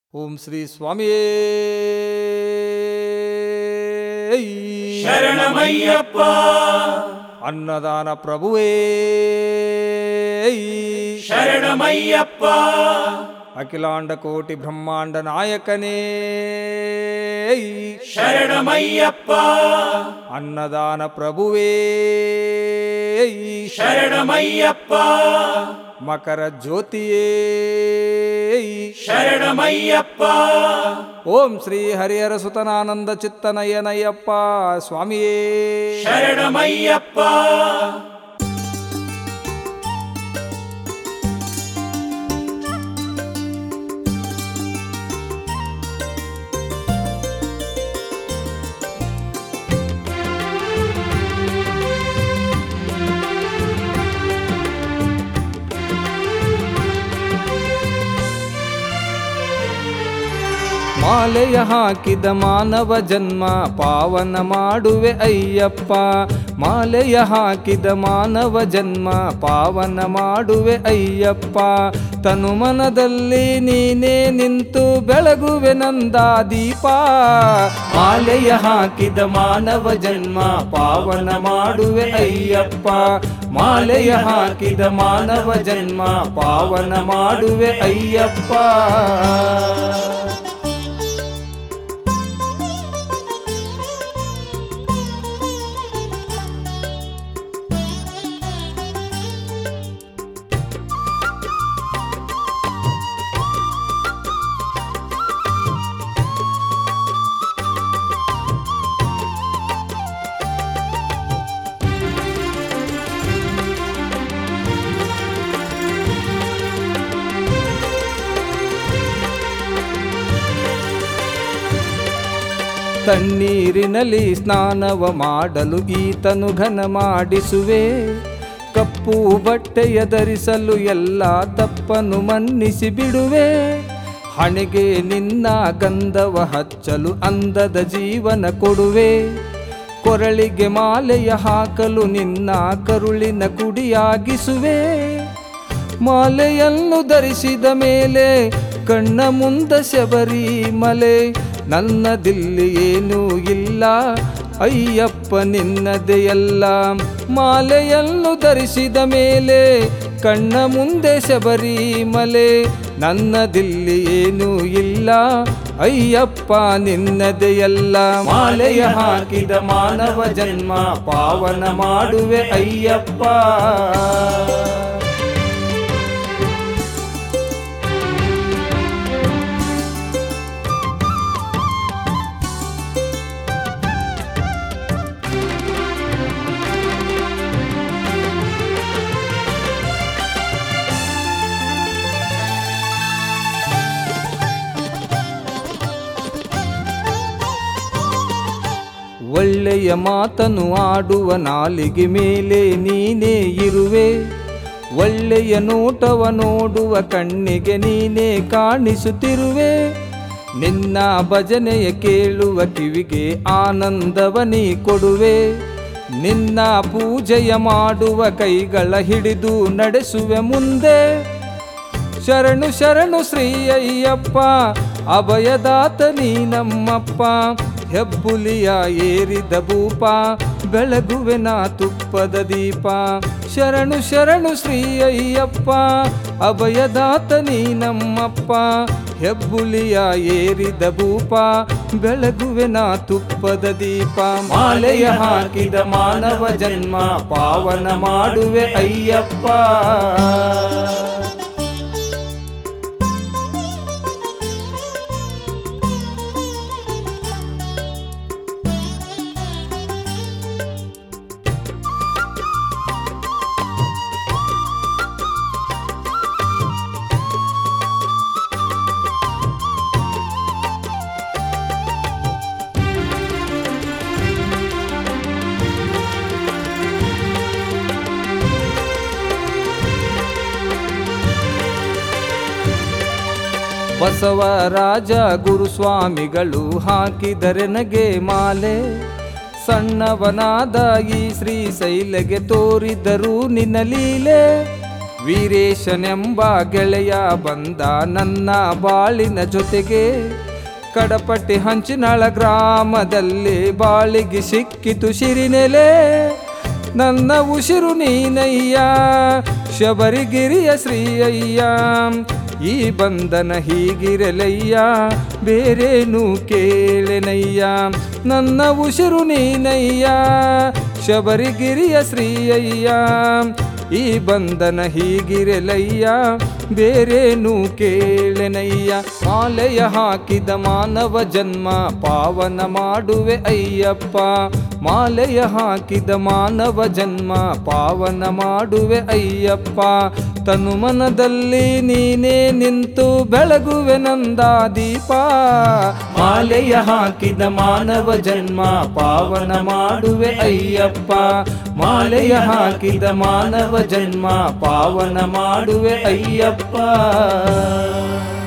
ಓಂ ಶ್ರೀ ಸ್ವಾಮಿಯೇ ಶರಣಮಯ್ಯಪ್ಪ ಅನ್ನದಾನ ಪ್ರಭುವೇ ಶರಣಮಯ್ಯಪ್ಪ ಅಖಿಲಾಂಡ ಕೋಟಿ ಬ್ರಹ್ಮಾಂಡ ನಾಯಕನೇ ಶರಣಮಯ್ಯಪ್ಪ ಅನ್ನದಾನ ಪ್ರಭುವೇ ಶರಣಮಯ್ಯಪ್ಪ ಮಕರ ಜ್ಯೋತಿಯೇ ಶರಣಮಯ್ಯಪ್ಪ ಓಂ ಶ್ರೀ ಹರಿಹರ ಸುತನಾನಂದ ಚಿತ್ತನಯನಯ್ಯಪ್ಪ ಸ್ವಾಮಿಯೇ ಶರಣಮಯ್ಯಪ್ಪ ಮಾಲೆಯ ಹಾಕಿದ ಮಾನವ ಜನ್ಮ ಪಾವನ ಮಾಡುವೆ ಅಯ್ಯಪ್ಪ ಮಾಲೆಯ ಹಾಕಿದ ಮಾನವ ಜನ್ಮ ಪಾವನ ಮಾಡುವೆ ಅಯ್ಯಪ್ಪ ತನುಮನದಲ್ಲಿ ನೀನೇ ನಿಂತು ಬೆಳಗುವೆ ನಂದ ದೀಪ ಮಾಲೆಯ ಹಾಕಿದ ಮಾನವ ಜನ್ಮ ಪಾವನ ಮಾಡುವೆ ಅಯ್ಯಪ್ಪ ಮಾಲೆಯ ಹಾಕಿದ ಮಾನವ ಜನ್ಮ ಪಾವನ ಮಾಡುವೆ ಅಯ್ಯಪ್ಪ ತಣ್ಣೀರಿನಲ್ಲಿ ಸ್ನಾನವ ಮಾಡಲು ಈತನು ಘನ ಮಾಡಿಸುವೆ ಕಪ್ಪು ಬಟ್ಟೆಯ ಧರಿಸಲು ಎಲ್ಲ ತಪ್ಪನ್ನು ಮನ್ನಿಸಿ ಬಿಡುವೆ ಹಣೆಗೆ ನಿನ್ನ ಗಂಧವ ಹಚ್ಚಲು ಅಂದದ ಜೀವನ ಕೊಡುವೆ ಕೊರಳಿಗೆ ಮಾಲೆಯ ಹಾಕಲು ನಿನ್ನ ಕರುಳಿನ ಕುಡಿಯಾಗಿಸುವೆ ಮಾಲೆಯನ್ನು ಧರಿಸಿದ ಮೇಲೆ ಕಣ್ಣ ಮುಂದ ಶಬರಿ ಮಲೆ ನನ್ನದಿಲ್ಲಿ ಏನೂ ಇಲ್ಲ ಅಯ್ಯಪ್ಪ ನಿನ್ನದೇ ಎಲ್ಲ ಮಾಲೆಯನ್ನು ಧರಿಸಿದ ಮೇಲೆ ಕಣ್ಣ ಮುಂದೆ ಶಬರಿ ಮಲೆ ನನ್ನದಿಲ್ಲಿ ಏನೂ ಇಲ್ಲ ಅಯ್ಯಪ್ಪ ನಿನ್ನದೇ ಎಲ್ಲ ಮಾಲೆಯ ಹಾಕಿದ ಮಾನವ ಜನ್ಮ ಪಾವನ ಮಾಡುವೆ ಅಯ್ಯಪ್ಪ ಒಳ್ಳೆಯ ಮಾತನು ಆಡುವ ನಾಲಿಗೆ ಮೇಲೆ ನೀನೇ ಇರುವೆ ಒಳ್ಳೆಯ ನೋಟವ ನೋಡುವ ಕಣ್ಣಿಗೆ ನೀನೇ ಕಾಣಿಸುತ್ತಿರುವೆ ನಿನ್ನ ಭಜನೆಯ ಕೇಳುವ ಕಿವಿಗೆ ಆನಂದವ ನೀ ಕೊಡುವೆ ನಿನ್ನ ಪೂಜೆಯ ಮಾಡುವ ಕೈಗಳ ಹಿಡಿದು ನಡೆಸುವೆ ಮುಂದೆ ಶರಣು ಶರಣು ಶ್ರೀ ಅಯ್ಯಪ್ಪ ಅಭಯದಾತ ನೀ ನಮ್ಮಪ್ಪ ಹೆಬ್ಬುಲಿಯ ಏರಿದ ಭೂಪ ಬೆಳಗುವೆ ನಾ ತುಪ್ಪದ ದೀಪ ಶರಣು ಶರಣು ಶ್ರೀ ಅಯ್ಯಪ್ಪ ಅಭಯದಾತ ನೀ ನಮ್ಮಪ್ಪ ಹೆಬ್ಬುಲಿಯ ಏರಿದ ಭೂಪ ಬೆಳಗುವೆ ನಾ ತುಪ್ಪದ ದೀಪ ಮಾಲೆಯ ಹಾಕಿದ ಮಾನವ ಜನ್ಮ ಪಾವನ ಮಾಡುವೆ ಅಯ್ಯಪ್ಪ ಬಸವರಾಜ ಗುರುಸ್ವಾಮಿಗಳು ಹಾಕಿದರೆನಗೆ ಮಾಲೆ ಸಣ್ಣವನಾದ ಈ ಶ್ರೀ ಶೈಲಗೆ ತೋರಿದರು ನಿನ್ನ ಲೀಲೆ ವೀರೇಶನೆಂಬ ಗೆಳೆಯ ಬಂದ ನನ್ನ ಬಾಳಿನ ಜೊತೆಗೆ ಕಡಪಟ್ಟಿ ಹಂಚಿನಳ ಗ್ರಾಮದಲ್ಲಿ ಬಾಳಿಗೆ ಸಿಕ್ಕಿತು ಶಿರಿನೆಲೆ ನನ್ನ ಉಸಿರು ನೀನಯ್ಯ ಶಬರಿಗಿರಿಯ ಶ್ರೀಯಯ್ಯ ಈ ಬಂಧನ ಹೀಗಿರಲಯ್ಯ ಬೇರೇನು ಕೇಳೆನಯ್ಯ ನನ್ನ ಉಸಿರು ನೀನಯ್ಯ ಶಬರಿಗಿರಿಯ ಶ್ರೀಯಯ್ಯ ಈ ಬಂಧನ ಹೀಗಿರಲಯ್ಯ ಬೇರೇನು ಕೇಳೆನಯ್ಯ ಮಾಲೆಯ ಹಾಕಿದ ಮಾನವ ಜನ್ಮ ಪಾವನ ಮಾಡುವೆ ಅಯ್ಯಪ್ಪ ಮಾಲೆಯ ಹಾಕಿದ ಮಾನವ ಜನ್ಮ ಪಾವನ ಮಾಡುವೆ ಅಯ್ಯಪ್ಪ ತನು ಮನದಲ್ಲಿ ನೀನೇ ನಿಂತು ಬೆಳಗುವೆ ನಂದ ದೀಪ ಮಾಲೆಯ ಹಾಕಿದ ಮಾನವ ಜನ್ಮ ಪಾವನ ಮಾಡುವೆ ಅಯ್ಯಪ್ಪ ಮಾಲೆಯ ಹಾಕಿದ ಮಾನವ ಜನ್ಮ ಪಾವನ ಮಾಡುವೆ ಅಯ್ಯಪ್ಪ